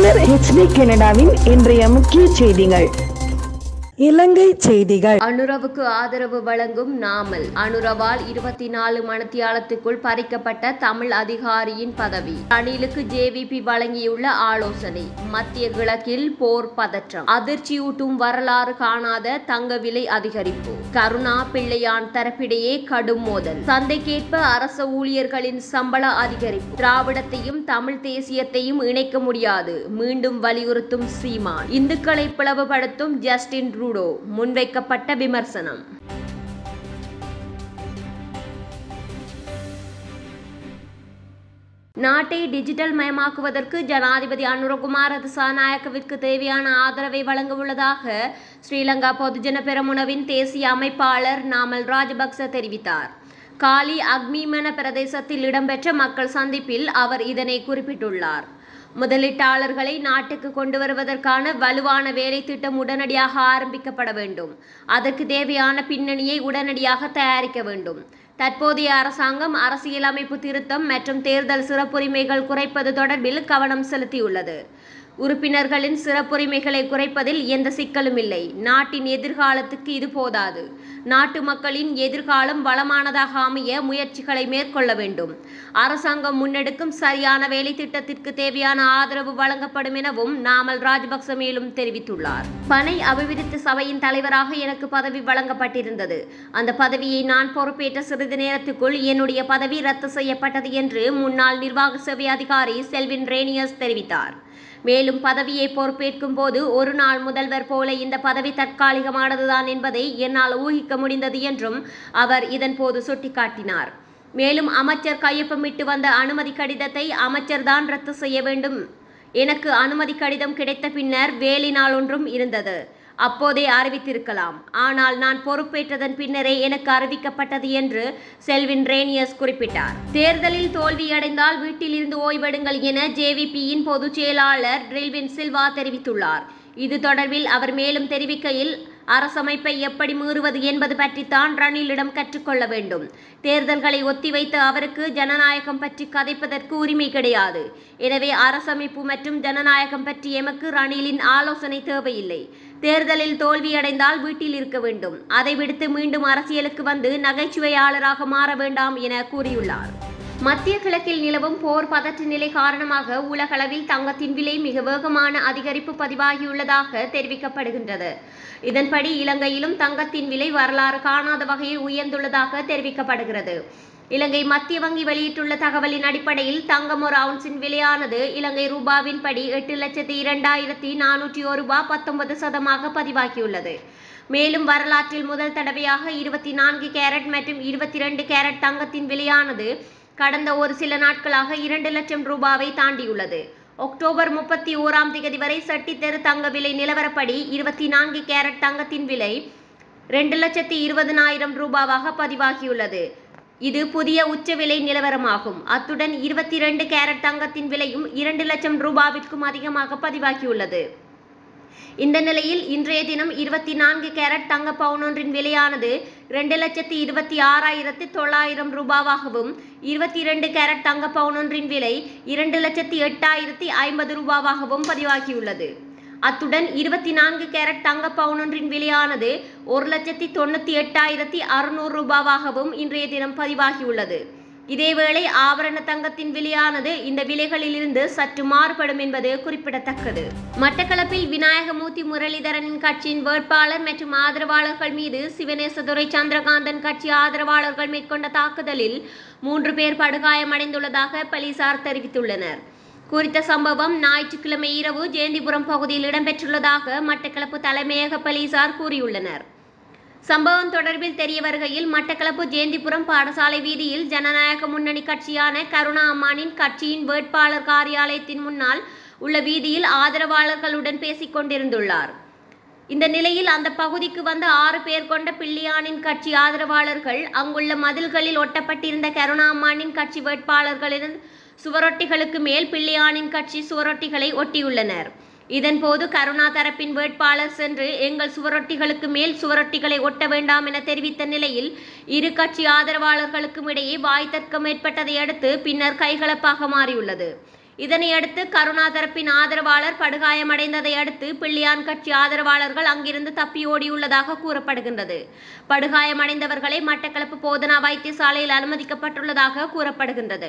மலர் HD கனடாவின் இன்றைய முக்கிய செய்திகள் இலங்கை செய்திகள் அனுரவுக்கு ஆதரவு வழங்கும் நாமல் அனுரவால் இருபத்தி நாலு மணித்தியாலத்துக்குள் பறிக்கப்பட்ட தமிழ் அதிகாரியின் பதவி ரணிலுக்கு ஜேவிபி வழங்கியுள்ள ஆலோசனை மத்திய கிழக்கில் போர் பதற்றம் அதிர்ச்சியூட்டும் வரலாறு காணாத தங்க விலை அதிகரிப்பு கருணா பிள்ளையான் தரப்பிடையே கடும் மோதல் சந்தைக்கேற்ப அரச ஊழியர்களின் சம்பள அதிகரிப்பு திராவிடத்தையும் தமிழ் தேசியத்தையும் இணைக்க முடியாது மீண்டும் வலியுறுத்தும் சீமான் இந்துக்களை பிளவுபடுத்தும் ஜஸ்டின் ட்ரூடோ முன்வைக்கப்பட்ட விமர்சனம் நாட்டை டிஜிட்டல் மயமாக்குவதற்கு ஜனாதிபதி அனுரகுமார திசாநாயக்கவிற்கு தேவையான ஆதரவை வழங்க உள்ளதாக ஸ்ரீலங்கா பொதுஜன பெரமுனவின் தேசிய அமைப்பாளர் நாமல் ராஜபக்ச தெரிவித்தார் காலி அக்மிமன பிரதேசத்தில் இடம்பெற்ற மக்கள் சந்திப்பில் அவர் இதனை குறிப்பிட்டுள்ளார் முதலீட்டாளர்களை நாட்டுக்கு கொண்டு வருவதற்கான வலுவான வேலை திட்டம் உடனடியாக ஆரம்பிக்கப்பட வேண்டும் அதற்கு தேவையான பின்னணியை உடனடியாக தயாரிக்க வேண்டும் தற்போதைய அரசாங்கம் அரசியலமைப்பு திருத்தம் மற்றும் தேர்தல் சிறப்புரிமைகள் குறைப்பது தொடர்பில் கவனம் செலுத்தியுள்ளது உறுப்பினர்களின் சிறப்புரிமைகளை குறைப்பதில் எந்த சிக்கலும் இல்லை நாட்டின் எதிர்காலத்துக்கு இது போதாது நாட்டு மக்களின் எதிர்காலம் வளமானதாக அமைய முயற்சிகளை மேற்கொள்ள வேண்டும் அரசாங்கம் முன்னெடுக்கும் சரியான வேலை திட்டத்திற்கு தேவையான ஆதரவு வழங்கப்படும் எனவும் நாமல் ராஜபக்ச மேலும் தெரிவித்துள்ளார் பனை அபிவிருத்தி சபையின் தலைவராக எனக்கு பதவி வழங்கப்பட்டிருந்தது அந்த பதவியை நான் பொறுப்பேற்ற சிறிது நேரத்துக்குள் என்னுடைய பதவி ரத்து செய்யப்பட்டது என்று முன்னாள் நிர்வாக சேவை அதிகாரி செல்வின் ரேனியஸ் தெரிவித்தார் மேலும் பதவியை பொறுப்பேற்கும் போது ஒரு நாள் முதல்வர் போல இந்த பதவி தற்காலிகமானதுதான் என்பதை என்னால் ஊகிக்க முடிந்தது என்றும் அவர் இதன்போது சுட்டிக்காட்டினார் மேலும் அமைச்சர் கையொப்பமிட்டு வந்த அனுமதி கடிதத்தை அமைச்சர்தான் ரத்து செய்ய வேண்டும் எனக்கு அனுமதி கடிதம் கிடைத்த பின்னர் வேலை நாள் ஒன்றும் இருந்தது அப்போதே அறிவித்திருக்கலாம் ஆனால் நான் பொறுப்பேற்றதன் பின்னரே எனக்கு அறிவிக்கப்பட்டது என்று செல்வின் ரேனியஸ் குறிப்பிட்டார் தேர்தலில் தோல்வியடைந்தால் வீட்டில் இருந்து ஓய்வெடுங்கள் என ஜேவிபியின் பொதுச் செயலாளர் ட்ரில்வின் சில்வா தெரிவித்துள்ளார் இது தொடர்பில் அவர் மேலும் தெரிவிக்கையில் அரசமைப்பை எப்படி மீறுவது என்பது பற்றித்தான் ரணிலிடம் கற்றுக்கொள்ள வேண்டும் தேர்தல்களை ஒத்திவைத்த அவருக்கு ஜனநாயகம் பற்றி கதைப்பதற்கு உரிமை கிடையாது எனவே அரசமைப்பு மற்றும் ஜனநாயகம் பற்றி எமக்கு ரணிலின் ஆலோசனை தேவையில்லை தேர்தலில் தோல்வியடைந்தால் வீட்டில் இருக்க வேண்டும் அதை விடுத்து மீண்டும் அரசியலுக்கு வந்து நகைச்சுவையாளராக மாற வேண்டாம் என கூறியுள்ளார் மத்திய கிழக்கில் நிலவும் போர் பதற்ற நிலை காரணமாக உலகளவில் தங்கத்தின் விலை மிக வேகமான அதிகரிப்பு பதிவாகியுள்ளதாக தெரிவிக்கப்படுகின்றது இதன்படி இலங்கையிலும் தங்கத்தின் விலை வரலாறு காணாத வகையில் உயர்ந்துள்ளதாக தெரிவிக்கப்படுகிறது இலங்கை மத்திய வங்கி வெளியிட்டுள்ள தகவலின் அடிப்படையில் தங்கம் ஒரு அவுன்ஸின் விலையானது இலங்கை ரூபாவின் படி எட்டு லட்சத்தி இரண்டாயிரத்தி நானூற்றி ஒரு ரூபாய் பத்தொன்பது சதமாக பதிவாகியுள்ளது மேலும் வரலாற்றில் முதல் தடவையாக இருபத்தி நான்கு கேரட் மற்றும் இருபத்தி ரெண்டு கேரட் தங்கத்தின் விலையானது கடந்த ஒரு சில நாட்களாக இரண்டு லட்சம் ரூபாவை தாண்டியுள்ளது அக்டோபர் முப்பத்தி ஓராம் தேதி வரை சட்டித்தெரு தங்க விலை நிலவரப்படி இருபத்தி நான்கு கேரட் தங்கத்தின் விலை ரெண்டு லட்சத்தி இருபதனாயிரம் ரூபாவாக பதிவாகியுள்ளது இது புதிய உச்ச விலை நிலவரமாகும் அத்துடன் இருபத்தி ரெண்டு கேரட் தங்கத்தின் விலையும் இரண்டு லட்சம் ரூபாவிற்கும் அதிகமாக பதிவாகியுள்ளது இந்த நிலையில் இன்றைய தினம் இருபத்தி நான்கு கேரட் தங்க பவுனொன்றின் விலையானது ரெண்டு லட்சத்தி இருபத்தி ஆறாயிரத்து தொள்ளாயிரம் ரூபாவாகவும் இருபத்தி இரண்டு கேரட் தங்க பவுனொன்றின் விலை இரண்டு லட்சத்தி எட்டாயிரத்தி ஐம்பது ரூபாவாகவும் பதிவாகியுள்ளது அத்துடன் இருபத்தி நான்கு கேரட் தங்க பவுனொன்றின் விலையானது ஒரு லட்சத்தி தொண்ணூற்றி எட்டாயிரத்தி அறுநூறு ரூபாவாகவும் இன்றைய தினம் பதிவாகியுள்ளது இதேவேளை ஆபரண தங்கத்தின் விலையானது இந்த விலைகளிலிருந்து சற்று மாறுபடும் என்பது குறிப்பிடத்தக்கது மட்டக்களப்பில் விநாயகமூர்த்தி முரளிதரனின் கட்சியின் வேட்பாளர் மற்றும் ஆதரவாளர்கள் மீது சிவநேசதுரை சந்திரகாந்தன் கட்சி ஆதரவாளர்கள் மேற்கொண்ட தாக்குதலில் மூன்று பேர் படுகாயமடைந்துள்ளதாக போலீசார் தெரிவித்துள்ளனர் குறித்த சம்பவம் ஞாயிற்றுக்கிழமை இரவு ஜெயந்திபுரம் பகுதியில் இடம்பெற்றுள்ளதாக மட்டக்களப்பு தலைமையக போலீசார் கூறியுள்ளனர் சம்பவம் தொடர்பில் தெரிய வருகையில் மட்டக்களப்பு ஜேந்திபுரம் பாடசாலை வீதியில் ஜனநாயக முன்னணி கட்சியான கருணா அம்மானின் கட்சியின் வேட்பாளர் காரியாலயத்தின் முன்னால் உள்ள வீதியில் ஆதரவாளர்களுடன் பேசிக் கொண்டிருந்துள்ளார் இந்த நிலையில் அந்த பகுதிக்கு வந்த ஆறு பேர் கொண்ட பிள்ளையானின் கட்சி ஆதரவாளர்கள் அங்குள்ள மதில்களில் ஒட்டப்பட்டிருந்த கருணா அம்மானின் கட்சி வேட்பாளர்களின் சுவரொட்டிகளுக்கு மேல் பிள்ளையானின் கட்சி சுவரொட்டிகளை ஒட்டியுள்ளனர் இதன்போது கருணா தரப்பின் வேட்பாளர் சென்று எங்கள் சுவரொட்டிகளுக்கு மேல் சுவரொட்டிகளை ஒட்ட வேண்டாம் என தெரிவித்த நிலையில் இரு கட்சி ஆதரவாளர்களுக்கும் இடையே வாய் தர்க்கம் ஏற்பட்டதை அடுத்து பின்னர் கைகலப்பாக மாறியுள்ளது இதனையடுத்து கருணா தரப்பின் ஆதரவாளர் படுகாயமடைந்ததை அடுத்து பிள்ளையான் கட்சி ஆதரவாளர்கள் அங்கிருந்து தப்பி ஓடியுள்ளதாக கூறப்படுகின்றது படுகாயமடைந்தவர்களை மட்டக்களப்பு போதனா வைத்தியசாலையில் அனுமதிக்கப்பட்டுள்ளதாக கூறப்படுகின்றது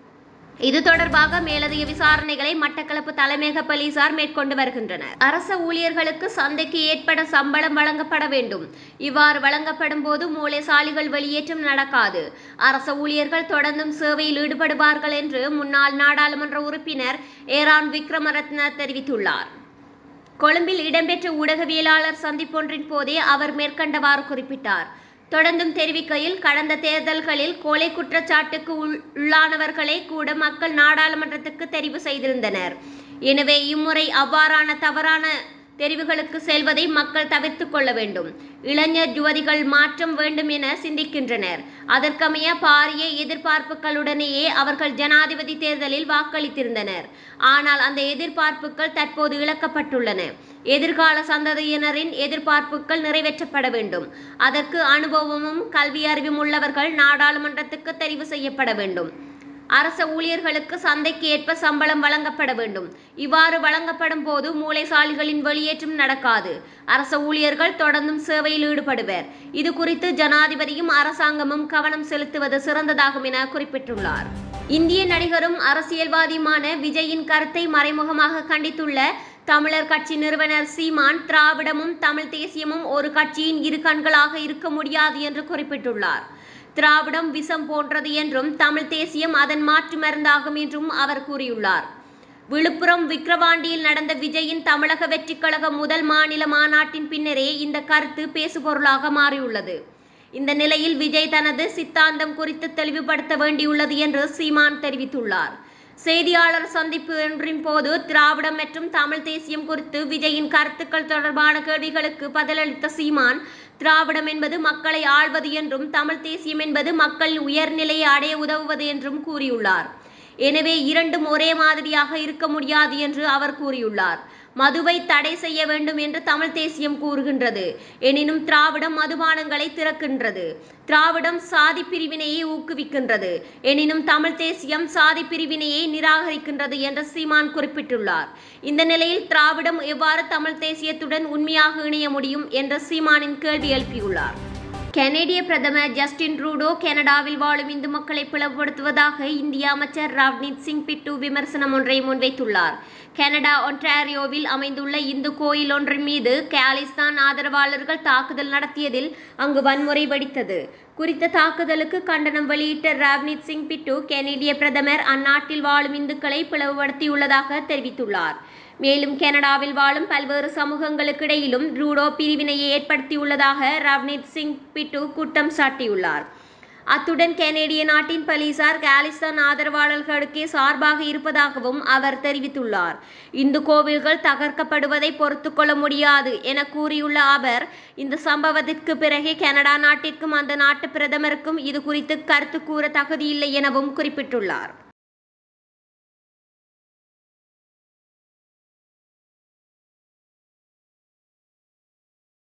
இது தொடர்பாக மேலதிக விசாரணைகளை மட்டக்களப்பு தலைமையக போலீசார் மேற்கொண்டு வருகின்றனர் அரச ஊழியர்களுக்கு சந்தைக்கு ஏற்பட சம்பளம் வழங்கப்பட வேண்டும் இவ்வாறு வழங்கப்படும் போது மூளைசாலிகள் வெளியேற்றம் நடக்காது அரச ஊழியர்கள் தொடர்ந்தும் சேவையில் ஈடுபடுவார்கள் என்று முன்னாள் நாடாளுமன்ற உறுப்பினர் ஏரான் விக்ரமரத்ன தெரிவித்துள்ளார் கொழும்பில் இடம்பெற்ற ஊடகவியலாளர் சந்திப்பொன்றின் போதே அவர் மேற்கண்டவாறு குறிப்பிட்டார் தொடர்ந்தும் தெரிவிக்கையில் கடந்த தேர்தல்களில் கொலை குற்றச்சாட்டுக்கு உள்- உள்ளானவர்களை கூட மக்கள் நாடாளுமன்றத்துக்கு தெரிவு செய்திருந்தனர் எனவே இம்முறை அவ்வாறான தவறான தெரிவுகளுக்கு செல்வதை மக்கள் தவிர்த்து கொள்ள வேண்டும் இளைஞர் யுவதிகள் மாற்றம் வேண்டும் என சிந்திக்கின்றனர் அதற்கமைய பாரிய எதிர்பார்ப்புகளுடனேயே அவர்கள் ஜனாதிபதி தேர்தலில் வாக்களித்திருந்தனர் ஆனால் அந்த எதிர்பார்ப்புகள் தற்போது இழக்கப்பட்டுள்ளன எதிர்கால சந்ததியினரின் எதிர்பார்ப்புகள் நிறைவேற்றப்பட வேண்டும் அதற்கு அனுபவமும் கல்வி அறிவும் உள்ளவர்கள் நாடாளுமன்றத்துக்கு தெரிவு செய்யப்பட வேண்டும் அரச ஊழியர்களுக்கு சந்தைக்கு ஏற்ப சம்பளம் வழங்கப்பட வேண்டும் இவ்வாறு வழங்கப்படும் போது மூளைசாலிகளின் வெளியேற்றம் நடக்காது அரச ஊழியர்கள் தொடர்ந்தும் சேவையில் ஈடுபடுவர் இது குறித்து ஜனாதிபதியும் அரசாங்கமும் கவனம் செலுத்துவது சிறந்ததாகும் என குறிப்பிட்டுள்ளார் இந்திய நடிகரும் அரசியல்வாதியுமான விஜயின் கருத்தை மறைமுகமாக கண்டித்துள்ள தமிழர் கட்சி நிறுவனர் சீமான் திராவிடமும் தமிழ் தேசியமும் ஒரு கட்சியின் இரு கண்களாக இருக்க முடியாது என்று குறிப்பிட்டுள்ளார் திராவிடம் விஷம் போன்றது என்றும் தமிழ் தேசியம் அதன் மாற்று மருந்தாகும் என்றும் அவர் கூறியுள்ளார் விழுப்புரம் விக்கிரவாண்டியில் நடந்த விஜயின் தமிழக வெற்றிக் கழக முதல் மாநில மாநாட்டின் பின்னரே இந்த கருத்து பேசுபொருளாக மாறியுள்ளது இந்த நிலையில் விஜய் தனது சித்தாந்தம் குறித்து தெளிவுபடுத்த வேண்டியுள்ளது என்று சீமான் தெரிவித்துள்ளார் செய்தியாளர் சந்திப்பு ஒன்றின் போது திராவிடம் மற்றும் தமிழ் தேசியம் குறித்து விஜயின் கருத்துக்கள் தொடர்பான கேள்விகளுக்கு பதிலளித்த சீமான் திராவிடம் என்பது மக்களை ஆள்வது என்றும் தமிழ் தேசியம் என்பது மக்களின் உயர்நிலையை அடைய உதவுவது என்றும் கூறியுள்ளார் எனவே இரண்டும் ஒரே மாதிரியாக இருக்க முடியாது என்று அவர் கூறியுள்ளார் மதுவை தடை செய்ய வேண்டும் என்று தமிழ் தேசியம் கூறுகின்றது எனினும் திராவிடம் மதுபானங்களை திறக்கின்றது திராவிடம் சாதி பிரிவினையை ஊக்குவிக்கின்றது எனினும் தமிழ் தேசியம் சாதி பிரிவினையை நிராகரிக்கின்றது என்று சீமான் குறிப்பிட்டுள்ளார் இந்த நிலையில் திராவிடம் எவ்வாறு தமிழ் தேசியத்துடன் உண்மையாக இணைய முடியும் என்ற சீமானின் கேள்வி எழுப்பியுள்ளார் கனேடிய பிரதமர் ஜஸ்டின் ட்ரூடோ கனடாவில் வாழும் இந்து மக்களை பிளவுபடுத்துவதாக இந்திய அமைச்சர் ரவ்னீத் சிங் பிட்டு விமர்சனம் ஒன்றை முன்வைத்துள்ளார் கனடா ஒன்டாரியோவில் அமைந்துள்ள இந்து கோயில் ஒன்றின் மீது காலிஸ்தான் ஆதரவாளர்கள் தாக்குதல் நடத்தியதில் அங்கு வன்முறை வெடித்தது குறித்த தாக்குதலுக்கு கண்டனம் வெளியிட்ட ரவ்னீத் சிங் பிட்டு கனேடிய பிரதமர் அந்நாட்டில் வாழும் இந்துக்களை பிளவுபடுத்தியுள்ளதாக தெரிவித்துள்ளார் மேலும் கனடாவில் வாழும் பல்வேறு சமூகங்களுக்கிடையிலும் ரூடோ பிரிவினையை ஏற்படுத்தியுள்ளதாக ரவ்னீத் சிங் பிட்டு குற்றம் சாட்டியுள்ளார் அத்துடன் கனேடிய நாட்டின் போலீசார் காலிஸ்தான் ஆதரவாளர்களுக்கே சார்பாக இருப்பதாகவும் அவர் தெரிவித்துள்ளார் இந்து கோவில்கள் தகர்க்கப்படுவதை பொறுத்துக்கொள்ள முடியாது என கூறியுள்ள அவர் இந்த சம்பவத்திற்கு பிறகு கனடா நாட்டிற்கும் அந்த நாட்டு பிரதமருக்கும் இது குறித்து கருத்து கூற தகுதியில்லை எனவும் குறிப்பிட்டுள்ளார்